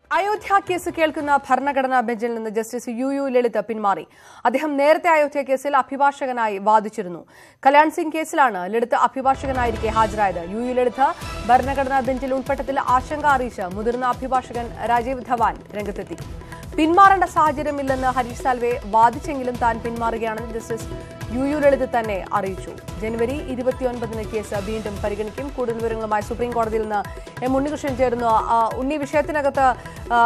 Ayodhya case കേൾക്കുന്ന ഭരണഘടനാ ബെഞ്ചിൽ നിന്ന് ജസ്റ്റിസ് യു യു ലളിത് പിന്മാറി അദ്ദേഹം നേരത്തെ അയോധ്യ കേസിൽ അഭിഭാഷകനായി വാദിച്ചിരുന്നു കല്യാൺ സിംഗ് കേസിലാണ് ലളിത് അഭിഭാഷകനായിരിക്കെ ഹാജരായത് യു യു ലളിത് ഭരണഘടനാ ബെഞ്ചിൽ ഉൾപ്പെട്ടതിൽ ആശങ്ക അറിയിച്ച് മുതിർന്ന അഭിഭാഷകൻ രാജീവ് ധവാൻ രംഗത്തെത്തി പിന്മാറേണ്ട സാഹചര്യമില്ലെന്ന് ഹരീഷ് സാൽവെ വാദിച്ചെങ്കിലും താൻ പിന്മാറുകയാണെന്ന് ജസ്റ്റിസ് യു യു ലളിത് തന്നെ അറിയിച്ചു ജനുവരി ഇരുപത്തിയൊൻപതിന് കേസ് വീണ്ടും പരിഗണിക്കും കൂടുതൽ വിവരങ്ങളുമായി സുപ്രീം കോടതിയിൽ നിന്ന് എം ഉണ്ണികൃഷ്ണൻ ചേരുന്നു ആ, ഉണ്ണി വിഷയത്തിനകത്ത് ആ,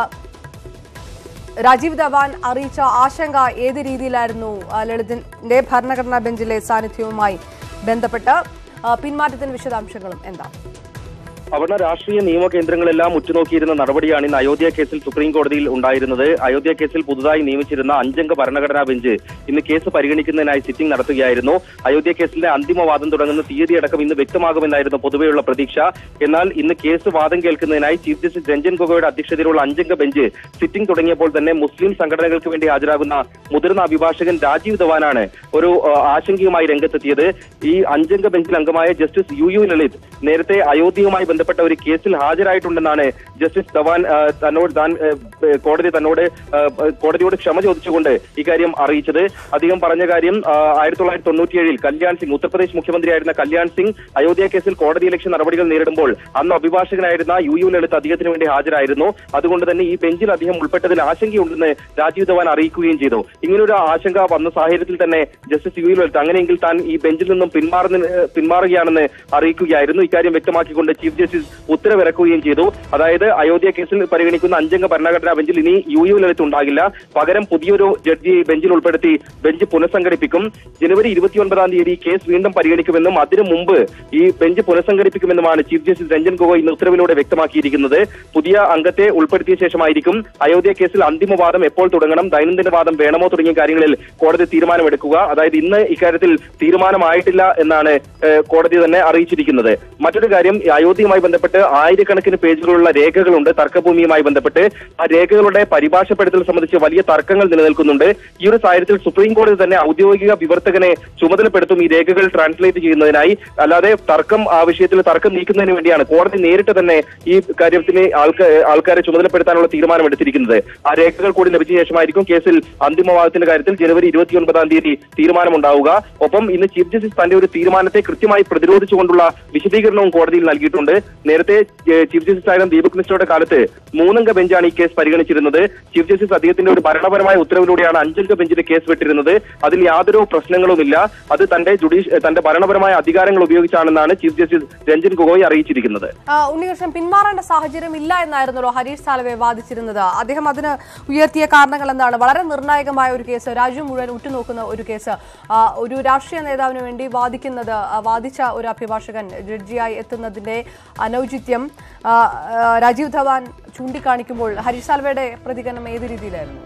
രാജീവ് ധവാൻ അറിയിച്ച ആശങ്ക ഏത് രീതിയിലായിരുന്നു ആ, ലളിതിന്റെ ഭരണഘടനാ ബെഞ്ചിലെ സാന്നിധ്യവുമായി ബന്ധപ്പെട്ട് ആ, പിന്മാറ്റത്തിന് വിശദാംശങ്ങളും എന്താണ് അവിടുന്ന് രാഷ്ട്രീയ നിയമ കേന്ദ്രങ്ങളെല്ലാം ഉറ്റുനോക്കിയിരുന്ന നടപടിയാണ് ഇന്ന് അയോധ്യ കേസിൽ സുപ്രീം കോടതിയിൽ ഉണ്ടായിരുന്നത് അയോധ്യ കേസിൽ പുതുതായി നിയമിച്ചിരുന്ന അഞ്ചംഗ ഭരണഘടനാ ബെഞ്ച് ഇന്ന് കേസ് പരിഗണിക്കുന്നതിനായി സിറ്റിംഗ് നടത്തുകയായിരുന്നു അയോധ്യ കേസിലെ അന്തിമ വാദം തുടങ്ങുന്ന തീയതി അടക്കം ഇന്ന് വ്യക്തമാകുമെന്നായിരുന്നു പൊതുവെയുള്ള പ്രതീക്ഷ എന്നാൽ ഇന്ന് കേസ് വാദം കേൾക്കുന്നതിനായി ചീഫ് ജസ്റ്റിസ് രഞ്ജൻ ഗൊഗോയുടെ അധ്യക്ഷതയിലുള്ള അഞ്ചംഗ ബെഞ്ച് സിറ്റിംഗ് തുടങ്ങിയപ്പോൾ തന്നെ മുസ്ലിം സംഘടനകൾക്ക് വേണ്ടി ഹാജരാകുന്ന മുതിർന്ന അഭിഭാഷകൻ രാജീവ് ധവാനാണ് ഒരു ആ, ആശങ്കയുമായി രംഗത്തെത്തിയത് ഈ അഞ്ചംഗ ബെഞ്ചിൽ അംഗമായ ജസ്റ്റിസ് യു യു ലളിത് നേരത്തെ അയോധ്യയുമായി ബന്ധപ്പെട്ട ഒരു കേസിൽ ഹാജരായിട്ടുണ്ടെന്നാണ് ജസ്റ്റിസ് ധവാൻ ആ, തന്നോട് താൻ ആ, കോടതി തന്നോട് ആ, കോടതിയോട് ക്ഷമ ചോദിച്ചുകൊണ്ട് ഇക്കാര്യം അറിയിച്ചത് അദ്ദേഹം പറഞ്ഞ കാര്യം ആ, ആയിരത്തി തൊള്ളായിരത്തി തൊണ്ണൂറ്റിയേഴിൽ കല്യാൺ സിംഗ് ഉത്തർപ്രദേശ് മുഖ്യമന്ത്രിയായിരുന്ന കല്യാൺ സിംഗ് അയോധ്യ കേസിൽ കോടതി ഇലക്ഷൻ നടപടികൾ നേരിടുമ്പോൾ അന്ന് അഭിഭാഷകനായിരുന്ന യു യു ലളിത് അദ്ദേഹത്തിന് വേണ്ടി ഹാജരായിരുന്നു അതുകൊണ്ട് തന്നെ ഈ ബെഞ്ചിൽ അദ്ദേഹം ഉൾപ്പെട്ടതിൽ ആശങ്കയുണ്ടെന്ന് രാജീവ് ധവാൻ അറിയിക്കുകയും ചെയ്തു ഇങ്ങനൊരു ആശങ്ക വന്ന സാഹചര്യത്തിൽ തന്നെ ജസ്റ്റിസ് യു യു ലളിത് അങ്ങനെയെങ്കിൽ താൻ ഈ ബെഞ്ചിൽ നിന്നും പിന്മാറുന്ന പിന്മാറുകയാണെന്ന് അറിയിക്കുകയായിരുന്നു ഇക്കാര്യം വ്യക്തമാക്കിക്കൊണ്ട് ചീഫ് ജസ്റ്റിസ് ഉത്തരവിറക്കുകയും ചെയ്തു അതായത് അയോധ്യ കേസിൽ പരിഗണിക്കുന്ന അഞ്ചംഗ ഭരണഘടനാ ബെഞ്ചിൽ ഇനി യു യു ലളിത് ഉണ്ടാകില്ല പകരം പുതിയൊരു ജഡ്ജി ബെഞ്ചിൽ ഉൾപ്പെടുത്തി ബെഞ്ച് പുനഃസംഘടിപ്പിക്കും ജനുവരി ഇരുപത്തിയൊൻപതാം തീയതി കേസ് വീണ്ടും പരിഗണിക്കുമെന്നും അതിനു മുമ്പ് ഈ ബെഞ്ച് പുനഃസംഘടിപ്പിക്കുമെന്നുമാണ് ചീഫ് ജസ്റ്റിസ് രഞ്ജൻ ഗൊഗോയ് ഇന്ന് ഉത്തരവിലൂടെ വ്യക്തമാക്കിയിരിക്കുന്നത് പുതിയ അംഗത്തെ ഉൾപ്പെടുത്തിയ ശേഷമായിരിക്കും അയോധ്യ കേസിൽ അന്തിമ വാദം എപ്പോൾ തുടങ്ങണം ദൈനംദിന വാദം വേണമോ തുടങ്ങിയ കാര്യങ്ങളിൽ കോടതി തീരുമാനമെടുക്കുക അതായത് ഇന്ന് ഇക്കാര്യത്തിൽ തീരുമാനമായിട്ടില്ല എന്നാണ് ഏഹ്, കോടതി തന്നെ അറിയിച്ചിരിക്കുന്നത് മറ്റൊരു കാര്യം ഈ അയോധ്യയുമായി ബന്ധപ്പെട്ട് ആയിരക്കണക്കിന് പേജുകളുള്ള രേഖകളുണ്ട് തർക്കഭൂമിയുമായി ബന്ധപ്പെട്ട് ആ രേഖകളുടെ പരിഭാഷപ്പെടുത്തൽ സംബന്ധിച്ച് വലിയ തർക്കങ്ങൾ നിലനിൽക്കുന്നുണ്ട് ഈ ഒരു സാഹചര്യത്തിൽ സുപ്രീം കോടതി തന്നെ ഔദ്യോഗിക വിവർത്തകനെ ചുമതലപ്പെടുത്തും ഈ രേഖകൾ ട്രാൻസ്ലേറ്റ് ചെയ്യുന്നതിനായി അല്ലാതെ തർക്കം ആ വിഷയത്തിൽ തർക്കം നീക്കുന്നതിന് വേണ്ടിയാണ് കോടതി നേരിട്ട് തന്നെ ഈ കാര്യത്തിന് ആൾക്കാ ആൾക്കാരെ ചുമതലപ്പെടുത്താനുള്ള തീരുമാനമെടുത്തിരിക്കുന്നത് ആ രേഖകൾ കൂടി ലഭിച്ച ശേഷമായിരിക്കും കേസിൽ അന്തിമവാദത്തിന്റെ കാര്യത്തിൽ ജനുവരി ഇരുപത്തിയൊൻപതാം തീയതി തീരുമാനമുണ്ടാവുക ഒപ്പം ഇന്ന് ചീഫ് ജസ്റ്റിസ് തന്റെ ഒരു തീരുമാനത്തെ കൃത്യമായി പ്രതിരോധിച്ചുകൊണ്ടുള്ള വിശദീകരണവും കോടതിയിൽ നൽകിയിട്ടുണ്ട് നേരത്തെ ഏഹ്, ചീഫ് ജസ്റ്റിസ് ആയിരുന്ന ദീപക് മിശ്രയുടെ കാലത്ത് മൂന്നംഗ ബെഞ്ചാണ് ഈ കേസ് പരിഗണിച്ചിരുന്നത് ചീഫ് ജസ്റ്റിസ് അദ്ദേഹത്തിന്റെ ഒരു ഭരണപരമായ ഉത്തരവിലൂടെയാണ് അഞ്ചംഗ ബെഞ്ചിന്റെ കേസ് വിട്ടിരുന്നത് അതിൽ യാതൊരു പ്രശ്നങ്ങളുമില്ല അത് തന്റെ ജുഡീഷ് തന്റെ ഭരണപരമായ അധികാരങ്ങൾ ഉപയോഗിച്ചാണെന്നാണ് ചീഫ് ജസ്റ്റിസ് രഞ്ജൻ ഗൊഗോയ് അറിയിച്ചിരിക്കുന്നത് ആ, ഉണ്ണികൃഷ്ണൻ പിന്മാറേണ്ട സാഹചര്യം ഇല്ല എന്നായിരുന്നല്ലോ ഹരീഷ് സാൽവെ വാദിച്ചിരുന്നത് അദ്ദേഹം അതിന് ഉയർത്തിയ കാരണങ്ങൾ എന്താണ് വളരെ നിർണായകമായ ഒരു കേസ് രാജ്യം മുഴുവൻ ഉറ്റുനോക്കുന്ന ഒരു കേസ് ആ, ഒരു രാഷ്ട്രീയ നേതാവിന് വേണ്ടി വാദിക്കുന്നത് ആ, വാദിച്ച ഒരു അഭിഭാഷകൻ ജഡ്ജിയായി എത്തുന്നതിന്റെ അനൗചിത്യം ആ, ആ, രാജീവ് ധവാൻ ചൂണ്ടിക്കാണിക്കുമ്പോൾ ഹരീഷ് സാൽവയുടെ പ്രതികരണം ഏത് രീതിയിലായിരുന്നു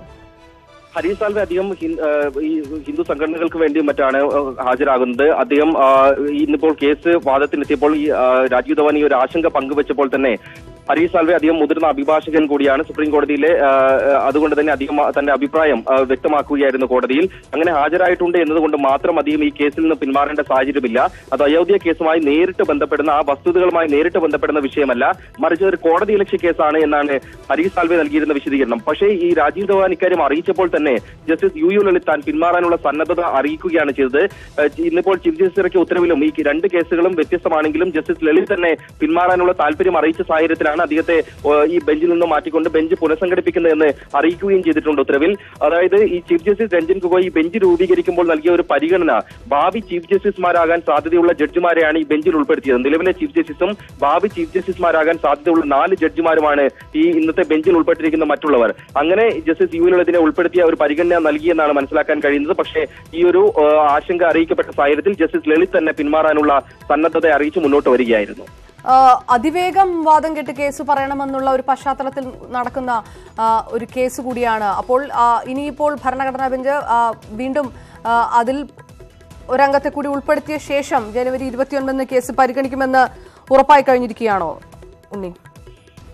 ഹരീഷ് സാൽവെ അധികം ഹിൻ- ആ, ഈ ഹിന്ദു സംഘടനകൾക്ക് വേണ്ടി മറ്റാണ് ആ, ഹാജരാകുന്നത് അദ്ദേഹം ആ, ഇന്നിപ്പോൾ കേസ് വാദത്തിനെത്തിയപ്പോൾ ഈ ആ, രാജീവ് ധവാൻ ഈ ഒരു ആശങ്ക പങ്കുവച്ചപ്പോൾ തന്നെ ഹരീഷ് സാൽവെ അധികം മുതിർന്ന അഭിഭാഷകൻ കൂടിയാണ് സുപ്രീം കോടതിയിലെ ആ, ആ, അതുകൊണ്ട് തന്നെ അധികം തന്റെ അഭിപ്രായം ആ, വ്യക്തമാക്കുകയായിരുന്നു കോടതിയിൽ അങ്ങനെ ഹാജരായിട്ടുണ്ട് എന്നതുകൊണ്ട് മാത്രം അധികം ഈ കേസിൽ നിന്ന് പിന്മാറേണ്ട സാഹചര്യമില്ല അത് അയോധ്യ കേസുമായി നേരിട്ട് ബന്ധപ്പെടുന്ന ആ വസ്തുതകളുമായി നേരിട്ട് ബന്ധപ്പെടുന്ന വിഷയമല്ല മറിച്ച് ഒരു കോടതി ഇലക്ഷ്യ കേസാണ് എന്നാണ് ഹരീഷ് സാൽവെ നൽകിയിരുന്ന വിശദീകരണം പക്ഷേ ഈ രാജീവ് ധവാൻ ഇക്കാര്യം അറിയിച്ചപ്പോൾ തന്നെ ജസ്റ്റിസ് യു യു ലളിത് താൻ പിന്മാറാനുള്ള സന്നദ്ധത അറിയിക്കുകയാണ് ചെയ്തത് ഏഹ് ഇന്നിപ്പോൾ ചീഫ് ജസ്റ്റിസ് ഇറക്കിയ ഉത്തരവിലും ഈ രണ്ട് കേസുകളും വ്യത്യസ്തമാണെങ്കിലും ജസ്റ്റിസ് ലളിത് തന്നെ പിന്മാറാനുള്ള താല്പര്യം അറിയിച്ച സാഹചര്യത്തിലാണ് അദ്ദേഹത്തെ ഏഹ് ഈ ബെഞ്ചിൽ നിന്ന് മാറ്റിക്കൊണ്ട് ബെഞ്ച് പുനഃസംഘടിപ്പിക്കുന്നതെന്ന് അറിയിക്കുകയും ചെയ്തിട്ടുണ്ട് ഉത്തരവിൽ അതായത് ഈ ചീഫ് ജസ്റ്റിസ് രഞ്ജൻ ഗൊഗോയ് ഈ ബെഞ്ച് രൂപീകരിക്കുമ്പോൾ നൽകിയ ഒരു പരിഗണന ഭാവി ചീഫ് ജസ്റ്റിസുമാരാകാൻ സാധ്യതയുള്ള ജഡ്ജിമാരെയാണ് ഈ ബെഞ്ചിൽ ഉൾപ്പെടുത്തിയത് നിലവിലെ ചീഫ് ജസ്റ്റിസും ഭാവി ചീഫ് ജസ്റ്റിസുമാരാകാൻ സാധ്യതയുള്ള നാല് ജഡ്ജിമാരുമാണ് ഈ ഇന്നത്തെ ബെഞ്ചിൽ ഉൾപ്പെട്ടിരിക്കുന്ന മറ്റുള്ളവർ അങ്ങനെ ജസ്റ്റിസ് യു ലളിതിനെ ഉൾപ്പെടുത്തിയ ഒരു പരിഗണന നൽകിയെന്നാണ് മനസ്സിലാക്കാൻ കഴിയുന്നത് പക്ഷേ ഈ ഒരു ഏഹ്, ആശങ്ക അറിയിക്കപ്പെട്ട സാഹചര്യത്തിൽ ജസ്റ്റിസ് ലളിത് തന്നെ പിന്മാറാനുള്ള സന്നദ്ധത അറിയിച്ച് മുന്നോട്ട് വരികയായിരുന്നു ആ, അതിവേഗം വാദം കെട്ട് കേസ് പറയണമെന്നുള്ള ഒരു പശ്ചാത്തലത്തിൽ നടക്കുന്ന ആ, ഒരു കേസ് കൂടിയാണ് അപ്പോൾ ആ, ഇനിയിപ്പോൾ ഭരണഘടനാ ബെഞ്ച് ആ, വീണ്ടും ആ, അതിൽ ഒരംഗത്തെ കൂടി ഉൾപ്പെടുത്തിയ ശേഷം ജനുവരി ഇരുപത്തിയൊൻപതിന് കേസ് പരിഗണിക്കുമെന്ന് ഉറപ്പായി കഴിഞ്ഞിരിക്കുകയാണോ ഉണ്ണി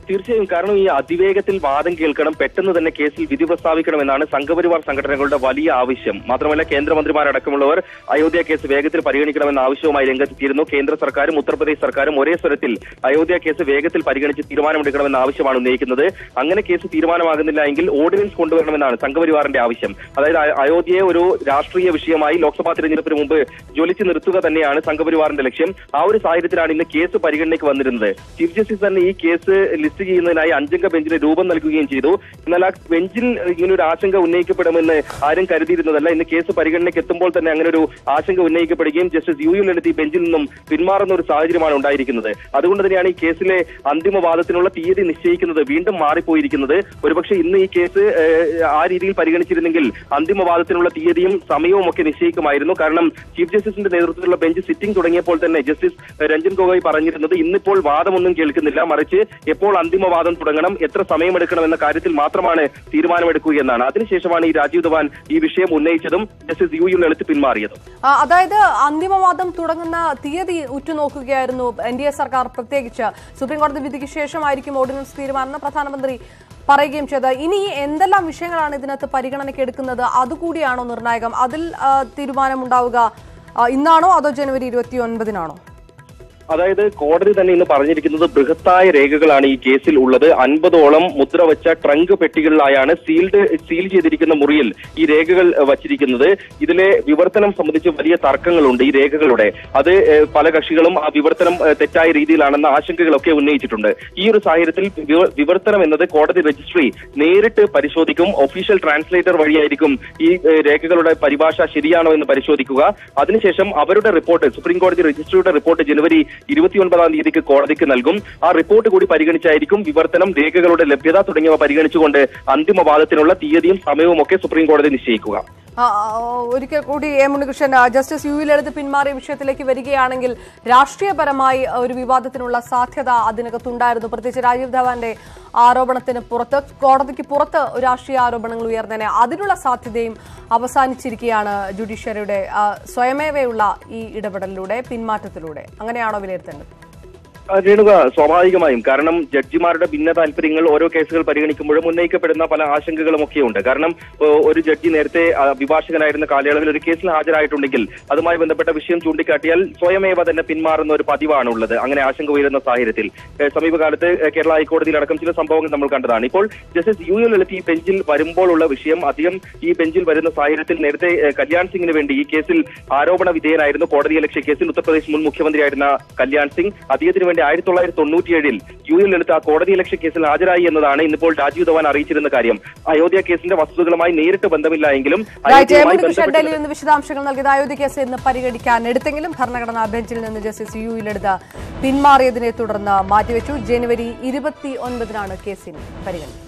തീർച്ചയായും കാരണം ഈ അതിവേഗത്തിൽ വാദം കേൾക്കണം പെട്ടെന്ന് തന്നെ കേസിൽ വിധി പ്രസ്താവിക്കണമെന്നാണ് സംഘപരിവാർ സംഘടനകളുടെ വലിയ ആവശ്യം മാത്രമല്ല കേന്ദ്രമന്ത്രിമാരടക്കമുള്ളവർ അയോധ്യ കേസ് വേഗത്തിൽ പരിഗണിക്കണമെന്ന ആവശ്യവുമായി രംഗത്തെത്തിയിരുന്നു കേന്ദ്ര സർക്കാരും ഉത്തർപ്രദേശ് സർക്കാരും ഒരേ സ്വരത്തിൽ അയോധ്യ കേസ് വേഗത്തിൽ പരിഗണിച്ച് തീരുമാനമെടുക്കണമെന്ന ആവശ്യമാണ് ഉന്നയിക്കുന്നത് അങ്ങനെ കേസ് തീരുമാനമാകുന്നില്ല എങ്കിൽ ഓർഡിനൻസ് കൊണ്ടുവരണമെന്നാണ് സംഘപരിവാറിന്റെ ആവശ്യം അതായത് അ- അയോധ്യയെ ഒരു രാഷ്ട്രീയ വിഷയമായി ലോക്സഭാ തെരഞ്ഞെടുപ്പിന് മുമ്പ് ജ്വലിച്ചു നിർത്തുക തന്നെയാണ് സംഘപരിവാറിന്റെ ലക്ഷ്യം ആ ഒരു സാഹചര്യത്തിലാണ് ഇന്ന് കേസ് പരിഗണനയ്ക്ക് വന്നിരുന്നത് ചീഫ് ജസ്റ്റിസ് തന്നെ ഈ കേസ് ലിസ്റ്റ് ചെയ്യുന്നതിനായി അഞ്ചംഗ ബെഞ്ചിന് രൂപം നൽകുകയും ചെയ്തു എന്നാൽ ആ ബെഞ്ചിൽ ഇങ്ങനെ ഒരു ആശങ്ക ഉന്നയിക്കപ്പെടുമെന്ന് ആരും കരുതിയിരുന്നതല്ല ഇന്ന് കേസ് പരിഗണനയ്ക്ക് എത്തുമ്പോൾ തന്നെ അങ്ങനെ ഒരു ആശങ്ക ഉന്നയിക്കപ്പെടുകയും ജസ്റ്റിസ് യു യു ലളിത് ഈ ബെഞ്ചിൽ നിന്നും പിന്മാറുന്ന ഒരു സാഹചര്യമാണ് ഉണ്ടായിരിക്കുന്നത് അതുകൊണ്ട് തന്നെയാണ് ഈ കേസിലെ അന്തിമ വാദത്തിനുള്ള തീയതി നിശ്ചയിക്കുന്നത് വീണ്ടും മാറിപ്പോയിരിക്കുന്നത് ഒരുപക്ഷെ ഇന്ന് ഈ കേസ് ഏഹ്, ആ രീതിയിൽ പരിഗണിച്ചിരുന്നെങ്കിൽ അന്തിമ വാദത്തിനുള്ള തീയതിയും സമയവും ഒക്കെ നിശ്ചയിക്കുമായിരുന്നു കാരണം ചീഫ് ജസ്റ്റിസിന്റെ നേതൃത്വത്തിലുള്ള ബെഞ്ച് സിറ്റിംഗ് തുടങ്ങിയപ്പോൾ തന്നെ ജസ്റ്റിസ് രഞ്ജൻ ഗൊഗോയ് പറഞ്ഞിരുന്നത് ഇന്നിപ്പോൾ വാദമൊന്നും കേൾക്കുന്നില്ല മറിച്ച് എപ്പോൾ അന്തിമ വാദം തുടങ്ങണം എത്ര സമയമെടുക്കണം എന്ന കാര്യത്തിൽ മാത്രമാണ് തീരുമാനമെടുക്കുക എന്നാണ് അതിനുശേഷമാണ് ഈ രാജീവ് ധവാൻ ഈ വിഷയം ഉന്നയിച്ചതും ജസ്റ്റിസ് യു യു ലളിത് പിന്മാറിയതും ആ, അതായത് അന്തിമവാദം തുടങ്ങുന്ന തീയതി ഉറ്റുനോക്കുകയായിരുന്നു എൻ ഡി എ സർക്കാർ പ്രത്യേകിച്ച് സുപ്രീം കോടതി വിധിക്ക് ശേഷമായിരിക്കും ഓർഡിനൻസ് തീരുമാനം എന്ന് പ്രധാനമന്ത്രി പറയുകയും ചെയ്തത് ഇനി എന്തെല്ലാം വിഷയങ്ങളാണ് ഇതിനകത്ത് പരിഗണനയ്ക്ക് എടുക്കുന്നത് അതുകൂടിയാണോ നിർണായകം അതിൽ ആ, തീരുമാനമുണ്ടാവുക ആ, ഇന്നാണോ അതോ ജനുവരി ഇരുപത്തി ഒൻപതിനാണോ അതായത് കോടതി തന്നെ ഇന്ന് പറഞ്ഞിരിക്കുന്നത് ബൃഹത്തായ രേഖകളാണ് ഈ കേസിൽ ഉള്ളത് അൻപതോളം മുദ്ര വെച്ച ട്രങ്ക് പെട്ടികളിലായാണ് സീൽഡ് സീൽ ചെയ്തിരിക്കുന്ന മുറിയിൽ ഈ രേഖകൾ ഏഹ്, വച്ചിരിക്കുന്നത് ഇതിലെ വിവർത്തനം സംബന്ധിച്ച് വലിയ തർക്കങ്ങളുണ്ട് ഈ രേഖകളുടെ അത് ഏഹ്, പല കക്ഷികളും ആ വിവർത്തനം ഏഹ്, തെറ്റായ രീതിയിലാണെന്ന ആശങ്കകളൊക്കെ ഉന്നയിച്ചിട്ടുണ്ട് ഈ ഒരു സാഹചര്യത്തിൽ വിവ- വിവർത്തനം എന്നത് കോടതി രജിസ്ട്രി നേരിട്ട് പരിശോധിക്കും ഒഫീഷ്യൽ ട്രാൻസ്ലേറ്റർ വഴിയായിരിക്കും ഈ ഏഹ്, രേഖകളുടെ പരിഭാഷ ശരിയാണോ എന്ന് പരിശോധിക്കുക അതിനുശേഷം അവരുടെ റിപ്പോർട്ട് സുപ്രീം കോടതി രജിസ്ട്രിയുടെ റിപ്പോർട്ട് ജനുവരി ഇരുപത്തിയൊൻപതാം തീയതിക്ക് കോടതിക്ക് നൽകും ആ റിപ്പോർട്ട് കൂടി പരിഗണിച്ചായിരിക്കും വിവർത്തനം രേഖകളുടെ ലഭ്യത തുടങ്ങിയവ പരിഗണിച്ചുകൊണ്ട് അന്തിമവാദത്തിനുള്ള തീയതിയും സമയവും ഒക്കെ സുപ്രീം കോടതി നിശ്ചയിക്കുക ആ, ആ, ഒരിക്കൽ കൂടി എ മുനികൃഷ്ണൻ ആ, ജസ്റ്റിസ് യു ലളിത് പിന്മാറിയ വിഷയത്തിലേക്ക് വരികയാണെങ്കിൽ രാഷ്ട്രീയപരമായി ഒരു വിവാദത്തിനുള്ള സാധ്യത അതിനകത്തുണ്ടായിരുന്നു പ്രത്യേകിച്ച് രാജീവ് ധവാന്റെ ആരോപണത്തിന് പുറത്ത് കോടതിക്ക് പുറത്ത് രാഷ്ട്രീയ ആരോപണങ്ങൾ ഉയർന്നതിന് അതിനുള്ള സാധ്യതയും അവസാനിച്ചിരിക്കുകയാണ് ജുഡീഷ്യറിയുടെ ആ, സ്വയമേവയുള്ള ഈ ഇടപെടലിലൂടെ പിന്മാറ്റത്തിലൂടെ അങ്ങനെയാണോ വിലയിരുത്തേണ്ടത് ആ, രേണുക സ്വാഭാവികമായും കാരണം ജഡ്ജിമാരുടെ ഭിന്ന താല്പര്യങ്ങൾ ഓരോ കേസുകൾ പരിഗണിക്കുമ്പോഴും ഉന്നയിക്കപ്പെടുന്ന പല ആശങ്കകളും ഒക്കെ ഉണ്ട് കാരണം ഓ, ഒരു ജഡ്ജി നേരത്തെ ആ, അഭിഭാഷകനായിരുന്ന കാലയളവിൽ ഒരു കേസിൽ ഹാജരായിട്ടുണ്ടെങ്കിൽ അതുമായി ബന്ധപ്പെട്ട വിഷയം ചൂണ്ടിക്കാട്ടിയാൽ സ്വയമേവ തന്നെ പിന്മാറുന്ന ഒരു പതിവാണ് ഉള്ളത് അങ്ങനെ ആശങ്ക ഉയരുന്ന സാഹചര്യത്തിൽ ഏ, സമീപകാലത്ത് ഏ, കേരള ഹൈക്കോടതിയിൽ അടക്കം ചില സംഭവങ്ങൾ നമ്മൾ കണ്ടതാണ് ഇപ്പോൾ ജസ്റ്റിസ് യു യു ലളിത് ഈ ബെഞ്ചിൽ വരുമ്പോഴുള്ള വിഷയം അധികം ഈ ബെഞ്ചിൽ വരുന്ന സാഹചര്യത്തിൽ നേരത്തെ ഏ, കല്യാൺ സിംഗിന് വേണ്ടി ഈ കേസിൽ ആരോപണ വിധേയനായിരുന്നു കോടതി ലക്ഷ്യ കേസിൽ ഉത്തർപ്രദേശ് മുൻ മുഖ്യമന്ത്രിയായിരുന്ന കല്യാൺ സിംഗ് അദ്ദേഹത്തിന് വേണ്ടി ആയിരത്തി തൊള്ളായിരത്തി തൊണ്ണൂറ്റിയേഴിൽ യു എൽ ലളിത് ആ കോടതി ലക്ഷ്യ കേസിൽ ഹാജരായി എന്നതാണ് ഇന്നിപ്പോൾ രാജീവ് ധവാൻ അറിയിച്ചിരുന്ന കാര്യം അയോധ്യ കേസിന്റെ വസ്തുതകളുമായി നേരിട്ട് ബന്ധമില്ല എങ്കിലും റൈറ്റ് എ അയോധ്യയുമായി മുനികൃഷ്ണൻ ബന്ധപ്പെട്ട് ഡൽഹിയിൽ നിന്ന് വിശദാംശങ്ങൾ നൽകിയത് അയോധ്യ കേസ് ഇന്ന് പരിഗണിക്കാൻ എടുത്തെങ്കിലും ഭരണഘടനാ ബെഞ്ചിൽ നിന്ന് ജസ്റ്റിസ് യു ലളിത് പിന്മാറിയതിനെ തുടർന്ന് മാറ്റിവെച്ചു ജനുവരി ഇരുപത്തി ഒൻപതിനാണ് കേസിന് പരിഗണന